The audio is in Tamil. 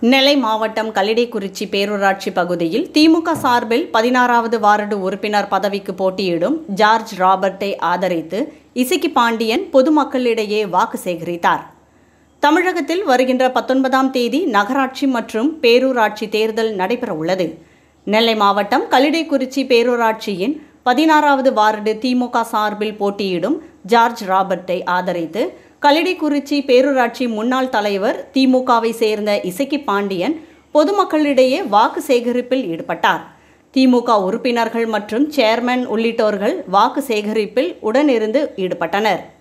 நெல்லை மாவட்டம் கல்லிடைக்குறிச்சி பேரூராட்சி பகுதியில் திமுக சார்பில் பதினாறாவது வார்டு உறுப்பினர் பதவிக்கு போட்டியிடும் ஜார்ஜ் ராபர்ட்டை ஆதரித்து இசக்கி பாண்டியன் பொதுமக்களிடையே வாக்கு சேகரித்தார் தமிழகத்தில் வருகின்ற பத்தொன்பதாம் தேதி நகராட்சி மற்றும் பேரூராட்சி தேர்தல் நடைபெற உள்ளது நெல்லை மாவட்டம் கல்லிடைக்குறிச்சி பேரூராட்சியின் பதினாறாவது வார்டு திமுக சார்பில் போட்டியிடும் ஜார்ஜ் ராபர்ட்டை ஆதரித்து கல்லிடைக்குறிச்சி பேரூராட்சி முன்னாள் தலைவர் திமுகவை சேர்ந்த இசக்கி பாண்டியன் பொதுமக்களிடையே வாக்கு சேகரிப்பில் ஈடுபட்டார் திமுக உறுப்பினர்கள் மற்றும் சேர்மன் உள்ளிட்டோர்கள் வாக்கு சேகரிப்பில் உடனிருந்து ஈடுபட்டனர்